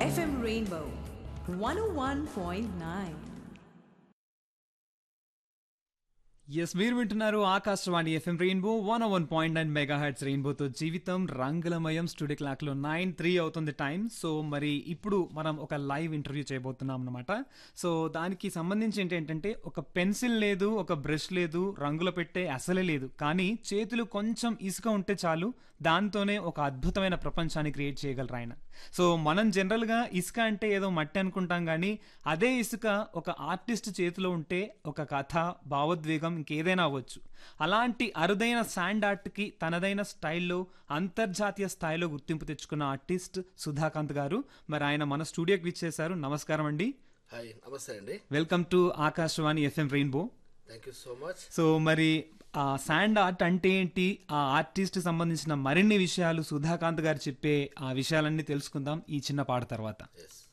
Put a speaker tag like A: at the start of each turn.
A: FM Rainbow 101.9.
B: Yes మీరు వింటున్నారు Akashvani FM rainbow one one point nine megahertz రెయిన్బోతో జీవితం రంగులమయం స్టూడియో క్లాక్ లో నైన్ త్రీ అవుతుంది టైం సో మరి ఇప్పుడు మనం ఒక లైవ్ ఇంటర్వ్యూ చేయబోతున్నాం అనమాట సో దానికి సంబంధించి ఏంటంటే ఒక పెన్సిల్ లేదు ఒక బ్రష్ లేదు రంగుల పెట్టే అసలే లేదు కానీ చేతులు కొంచెం ఇసుక ఉంటే చాలు దాంతోనే ఒక అద్భుతమైన ప్రపంచాన్ని క్రియేట్ చేయగలరు ఆయన సో మనం జనరల్గా ఇసుక అంటే ఏదో మట్టి అనుకుంటాం కానీ అదే ఇసుక ఒక ఆర్టిస్ట్ చేతిలో ఉంటే ఒక కథ భావోద్వేగం ఇంకేదైనా అవ్వచ్చు అలాంటి అరుదైన శాండ్ ఆర్ట్కి తనదైన స్టైల్లో అంతర్జాతీయ స్థాయిలో గుర్తింపు తెచ్చుకున్న ఆర్టిస్ట్ సుధాకాంత్ గారు మరి ఆయన మన స్టూడియోకి విచ్చేశారు నమస్కారం అండి
C: హాయ్ నమస్తే అండి
B: welcome to Akashvani FM rainbow
C: thank you so much
B: so మరి ఆ శాండ్ ఆర్ట్ అంటే ఏంటి ఆ ఆర్టిస్ట్ సంబంధించిన మరిన్ని విషయాలు సుధాకాంత్ గారు చెప్పే ఆ విషయాలన్నీ తెలుసుకుందాం ఈ చిన్న పాట తర్వాత
C: ఎస్